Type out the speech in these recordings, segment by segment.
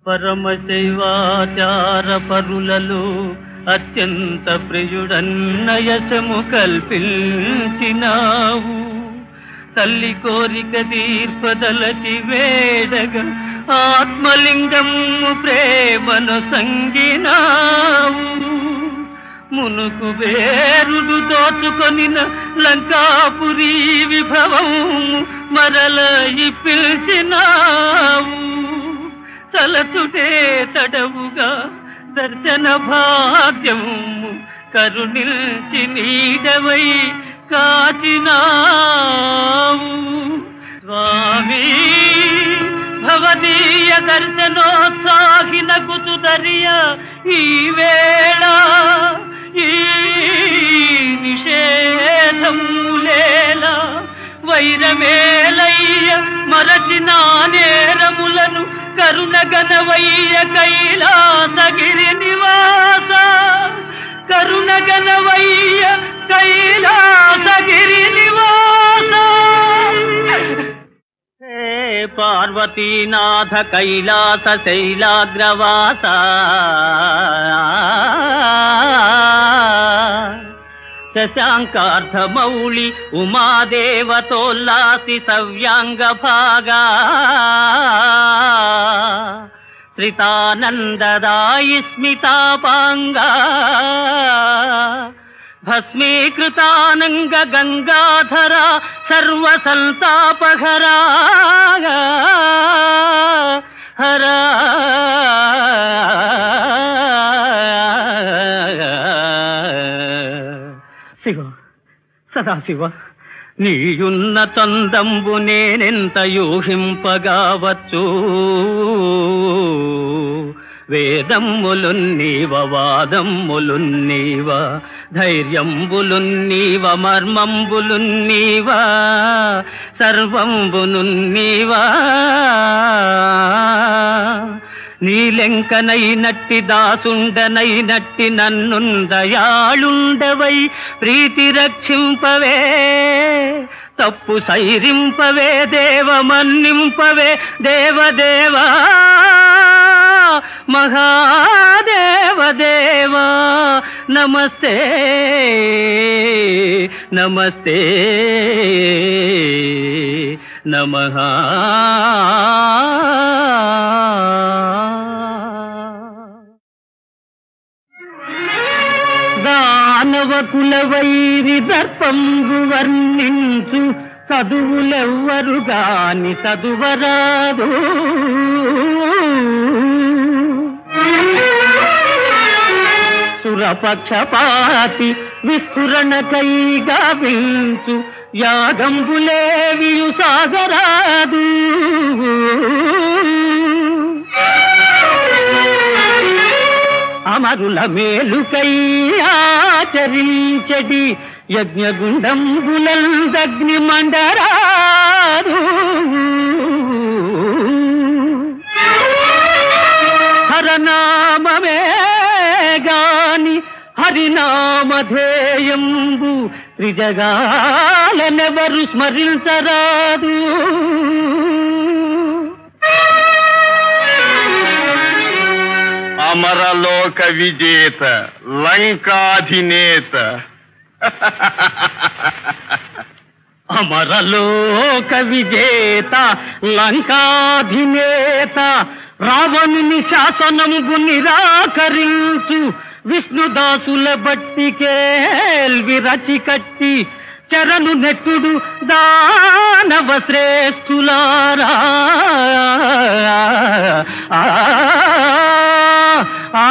పరమశైవాచార పరులలో అత్యంత ప్రియుడన్నయసము కల్పించినావు తల్లి కోరిక తీర్పదలచి వేడగా ఆత్మలింగము ప్రేమను సంగినావు మునుకు వేరుడు దోచుకొనిన లంకాపురి విభవం మరల పిలిచినావు తలచుటే తడవుగా దర్శన భాగ్యము కరుణిల్చి నీడవై కాచినావు స్వామి భవదీయ దర్శనోత్సాహిన కుతుదరియ ఈ వేళ ఈ నిషేధములేల వైరమేలయ్య మరచిన నేరములను కరుణగనవయ్య కైలాసగిరి నివాస కరుణగనవయ్య కైలాసగిరి నివాస హే పార్వతీనాథ కైలాస శైలాగ్రవాస శశాంకార్థమౌళి ఉమాదేవతోల్లాసి సవ్యాంగ భాగా శ్రితానందదాయి స్మితాపాంగా భస్మీకృతానంగ గంగాధర సర్వసంతాపహరా హరా శివ సదాశివ నీయున్న చందంబు నేనెంత యూహింపగావచ్చు వేదమ్ములున్నీవ వాదమ్ములున్నీవ ధైర్యంబులున్నీవ మర్మంబులున్నీవ సర్వంబునున్నీవా నీలెంకనైనట్టి దాసుండనైనట్టి నన్నుందయాళుండవై ప్రీతి రక్షింపవే తప్పు సైరింపవే దేవ మన్నింపవే దేవదేవా మహాదేవదేవా నమస్తే నమస్తే నమః దానవ కుల వైరి దర్పంబు వర్ణించు చదువులెవ్వరు గాని చదువరాదు సురపక్షపాతి విస్ఫురణకై గావించు యాగంబులేవియు సాగరాదు అమరుల మేలుకై ఆచరించడి యజ్ఞగుండంబులందగ్ని మండరాదు హరనామమే గాని హరినామధేయంబు త్రిజగాలనెవరు స్మరించరాదు అమరలోక విజేత లంకాధినేత అమరలోక విజేత లంకాధినేత రావణుని శాసనముగు నిరాకరించు విష్ణుదాసుల బట్టికేల్వి రచి కట్టి చరణు నెట్టుడు దానవ శ్రేష్ఠులారా ఆ, ఆ,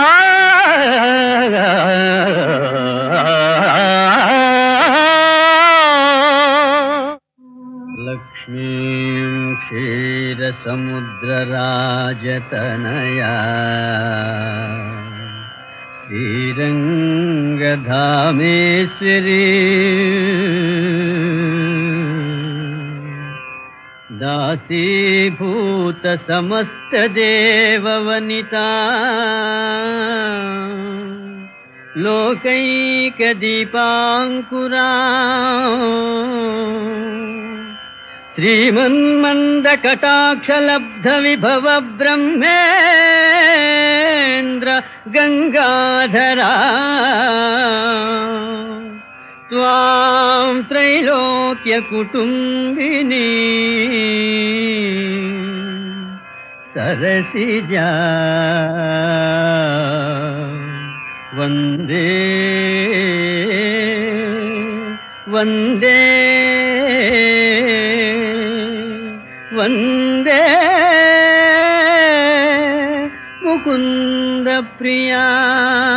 లక్ష్మీం క్షీరసముద్రరాజతనయా శ్రీరంగధామేశ్వరీ దాసీభూత సమస్త దేవవనితా లోకైక దీపాంకురా శ్రీమన్మంద కటాక్షలబ్ధ విభవ బ్రహ్మేంద్ర గంగాధరా త్వాం త్రైలోక్య కుటుంబిని సరసిజా వందే వందే వందే ముకుంద ప్రియా